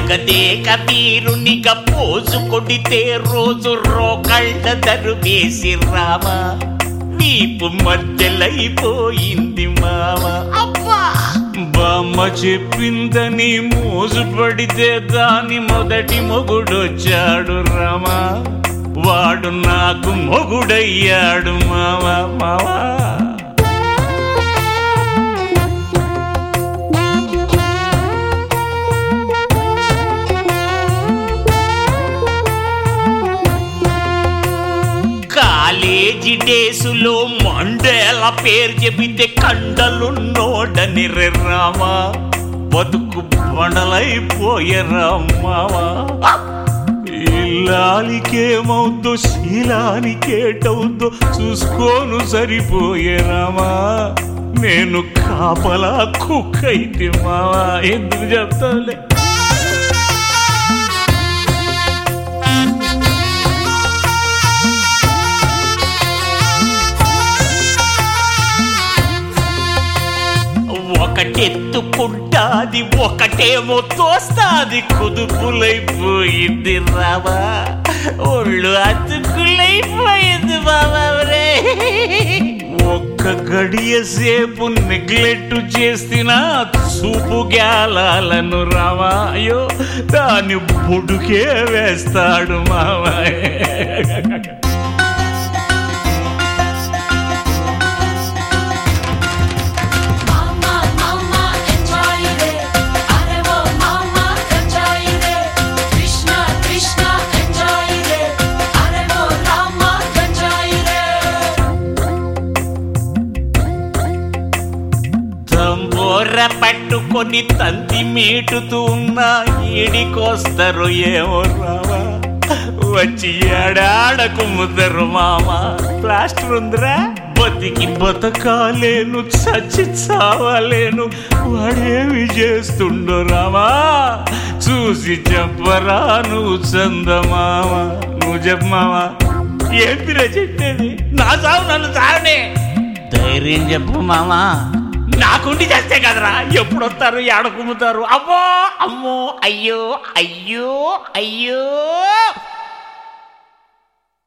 ఎరగదే కబీరునిగా pose కొడితే రోజు రోకళ్ళ దరువేసి రామా నీపు మధ్యలైపోయింది మావా బామ్మ చెప్పిందని మోజు పడితే దాని మొదటి మొగుడొచ్చాడు రామా వాడు నాకు మొగుడయ్యాడు మావా మావా కాలేజీ డేసులో మండేల పేరు చెబితే కండలున్నోడని రే రామా బతుకు బండలైపోయే రామావా ఇల్లాలికేమవుద్దో శీలానికేటవుద్దో చూసుకోను సరిపోయే రామా నేను కాపలా కుక్కైతే మావా ఎందుకు చెప్తావులే ఒకటెత్తుకుంటాది ఒకటేమో తోస్తాది కుదుపులైపోయింది రావా ఒళ్ళు అతుకులైపోయింది బాబా రే ఒక్క గడియ సేపు నెగ్లెక్ట్ చేసిన చూపు గ్యాలను రావా అయ్యో దాని బుడుకే వేస్తాడు మావా మామా మామా ఎంజాయ్ రే అరేవో మామా ఎంజాయ్ రే కృష్ణ కృష్ణ ఎంజాయ్ రే అరేవో రామ ఎంజాయ్ రే తంబోర పట్టుకొని తంతి మీటుతూ ఉన్న ఈడికొస్తారు ఏమో రావా వచ్చి ఏడాడ కుమ్ముతారు మామ ప్లాస్టర్ ఉందిరా బతికి బతకాలేను చచ్చి చావాలేను వాడేమి చేస్తుండో రామా చూసి చెప్పరా నువ్వు చందమామ నువ్వు చెప్పమావా ఏంటిరా చెప్పేది నా చావు నన్ను చావనే ధైర్యం చెప్పు మామా నాకుండి చేస్తే కదరా ఎప్పుడు వస్తారు ఏడ కుమ్ముతారు అమ్మో అమ్మో అయ్యో అయ్యో అయ్యో